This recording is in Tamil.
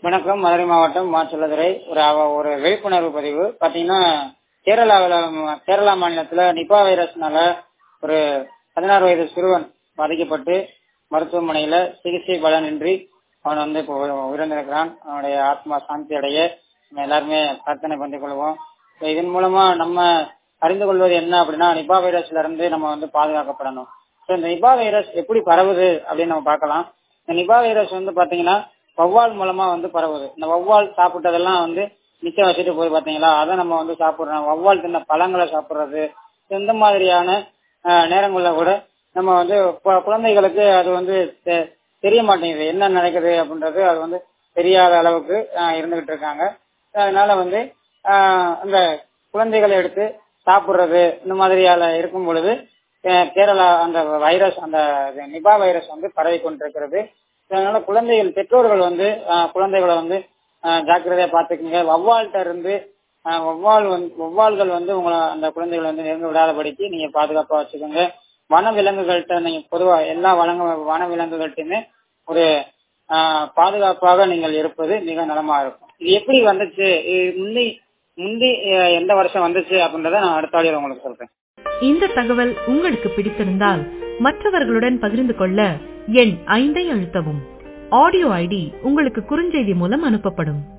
வணக்கம் மதுரை மாவட்டம் மாச்சல்லதுரை ஒரு அவ- ஒரு விழிப்புணர்வு பதிவு பாத்தீங்கன்னா கேரளாவில் கேரளா மாநிலத்துல நிபா வைரஸ்னால ஒரு பதினாறு வயது சிறுவன் பாதிக்கப்பட்டு மருத்துவமனையில சிகிச்சை பலனின்றி அவன் வந்து இப்போ உ- உயிரிழந்திருக்கிறான் அவனுடைய ஆத்மா சாந்தி அடைய நம்ம எல்லாருமே பிரார்த்தனை பண்ணிக் கொள்வோம் So இதன் மூலமா நம்ம அறிந்து கொள்வது என்ன அப்படின்னா நிபா வைரஸ்ல இருந்து நம்ம வந்து பாதுகாக்கப்படணும் ஸோ இந்த நிபா வைரஸ் எப்படி பரவுது அப்படின்னு நம்ம பார்க்கலாம் இந்த நிபா வைரஸ் வந்து பாத்தீங்கன்னா வௌவால் மூலமா வந்து பரவுது இந்த வௌவால் சாப்பிட்டதெல்லாம் வந்து மிச்சம் வச்சுட்டு போய் பாத்தீங்களா அதை நம்ம வந்து சாப்பிடுறோம் வௌவால் தின்ன பழங்களை சாப்பிடுறது இந்த மாதிரியான ஆஹ், நேரங்கள்ல கூட நம்ம வந்து கு- குழந்தைகளுக்கு அது வந்து தெ- தெரிய மாட்டேங்குது என்ன நடக்குது அப்படின்றது அது வந்து தெரியாத அளவுக்கு ஆஹ், இருந்துகிட்டு இருக்காங்க அதனால வந்து ஆஹ், அந்த குழந்தைகளை எடுத்து சாப்பிடுறது இந்த மாதிரியால இருக்கும் பொழுது அஹ், கேரளா அந்த வைரஸ் அந்த நிபா வைரஸ் வந்து பரவி கொண்டிருக்கிறது அதனால குழந்தைகள் பெற்றோர்கள் வந்து ஆஹ், குழந்தைகளை வந்து ஆஹ், ஜாக்கிரதையா பாத்துக்கோங்க வௌவால்கிட்ட இருந்து ஆஹ், வௌவால் வந்து வௌவால்கள் வந்து உங்களை அந்த குழந்தைகளை வந்து நெருங்க விடாதபடிக்கு நீங்க பாதுகாப்பா வச்சுக்கோங்க வன விலங்குகள்கிட்ட நீங்க பொதுவா எல்லா வனங்க வன விலங்குகள்கிட்டயுமே ஒரு ஆஹ், பாதுகாப்பாக நீங்கள் இருப்பது மிக நலமா இருக்கும் இது எப்படி வந்துச்சு இது முந்தி முந்தி அஹ், எந்த வருஷம் வந்துச்சு அப்படின்றத நான் அடுத்த ஆடியோ உங்களுக்கு சொல்றேன் இந்த தகவல் உங்களுக்கு பிடித்திருந்தால் மற்றவர்களுடன் பகிர்ந்து கொள்ள எண் ஐந்தை அழுத்தவும் ஆடியோ ஐடி உங்களுக்கு குறுஞ்செய்தி மூலம் அனுப்பப்படும்